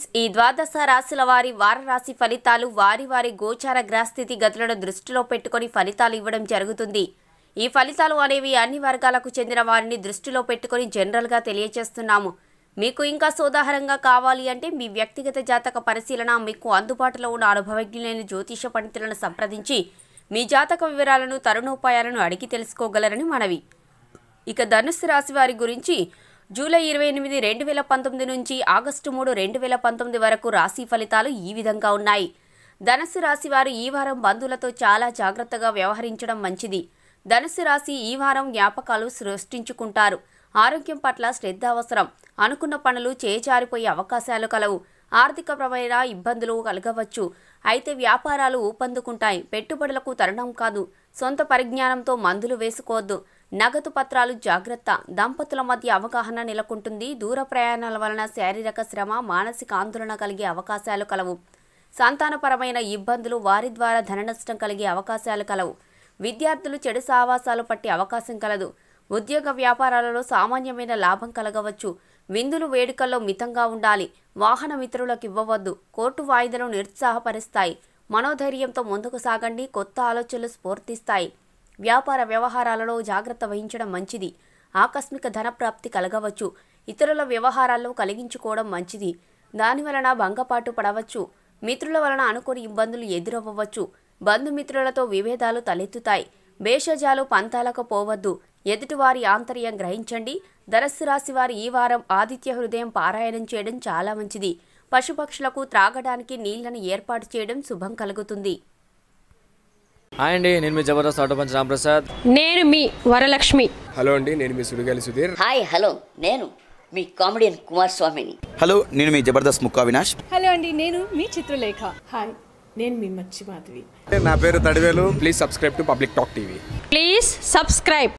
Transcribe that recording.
ఈ ద్వాదశ రాశుల వారి వార రాశి ఫలితాలు వారి వారి గోచార గ్రహస్థితి గతులను దృష్టిలో పెట్టుకొని ఫలితాలు ఇవ్వడం జరుగుతుంది ఈ ఫలితాలు అనేవి అన్ని వర్గాలకు చెందిన వారిని దృష్టిలో పెట్టుకొని జనరల్గా తెలియజేస్తున్నాము మీకు ఇంకా సోదాహరంగా కావాలి అంటే మీ వ్యక్తిగత జాతక పరిశీలన మీకు అందుబాటులో ఉన్న అనుభవజ్ఞులైన జ్యోతిష పండితులను సంప్రదించి మీ జాతక వివరాలను తరుణోపాయాలను అడిగి తెలుసుకోగలరని మనవి ఇక ధనుస్సు రాశి వారి గురించి జూలై ఇరవై ఎనిమిది రెండు వేల పంతొమ్మిది నుంచి ఆగస్టు మూడు రెండు వేల పంతొమ్మిది వరకు రాశి ఫలితాలు ఈ విధంగా ఉన్నాయి ధనుస్సు రాశి వారు ఈ వారం బంధువులతో చాలా జాగ్రత్తగా వ్యవహరించడం మంచిది ధనుస్సు రాశి ఈ వారం జ్ఞాపకాలు సృష్టించుకుంటారు ఆరోగ్యం పట్ల శ్రద్ధ అవసరం అనుకున్న పనులు చేజారిపోయే అవకాశాలు కలవు ఆర్థికపరమైన ఇబ్బందులు కలగవచ్చు అయితే వ్యాపారాలు ఊపందుకుంటాయి పెట్టుబడులకు తరుణం కాదు సొంత పరిజ్ఞానంతో మందులు వేసుకోవద్దు నగదు పత్రాలు జాగ్రత్త దంపతుల మధ్య అవగాహన నెలకొంటుంది దూర ప్రయాణాల వలన శారీరక శ్రమ మానసిక ఆందోళన కలిగే అవకాశాలు కలవు సంతానపరమైన ఇబ్బందులు వారి ద్వారా ధన నష్టం కలిగే అవకాశాలు కలవు విద్యార్థులు చెడు సావాసాలు పట్టే అవకాశం కలదు ఉద్యోగ వ్యాపారాలలో సామాన్యమైన లాభం కలగవచ్చు విందులు వేడుకల్లో మితంగా ఉండాలి వాహన మిత్రులకు ఇవ్వవద్దు కోర్టు వాయిదాలు నిరుత్సాహపరుస్తాయి మనోధైర్యంతో ముందుకు సాగండి కొత్త ఆలోచనలు స్ఫూర్తిస్తాయి వ్యాపార వ్యవహారాలలో జాగ్రత్త వహించడం మంచిది ఆకస్మిక ధనప్రాప్తి కలగవచ్చు ఇతరుల వ్యవహారాల్లో కలిగించుకోవడం మంచిది దాని వలన భంగపాటు పడవచ్చు మిత్రుల వలన అనుకోని ఇబ్బందులు ఎదురవ్వవచ్చు బంధుమిత్రులతో విభేదాలు తలెత్తుతాయి భేషజాలు పంతాలకు పోవద్దు ఎదుటివారి ఆంతర్యం గ్రహించండి ధనస్సు రాశి వారి ఈ వారం ఆదిత్య హృదయం పారాయణం చేయడం చాలా మంచిది పశుపక్షులకు త్రాగడానికి నీళ్లను ఏర్పాటు చేయడం శుభం కలుగుతుంది హాయ్ అండి నేను మీ జబర్దస్త్ ఆటో పంచ్ రాంప్రసాద్ నేను మీ వరలక్ష్మి హలో అండి నేను మీ సుడిగాలి సుధీర్ హాయ్ హలో నేను మీ కామెడియన్ కుమార్ స్వామిని హలో నేను మీ జబర్దస్త్ ముక్కా వినాష్ హలో అండి నేను మీ చిత్రలేఖ హాయ్ నేను మీ మచ్చి మాధవి నా పేరు Tadivelu please subscribe to Public Talk TV please subscribe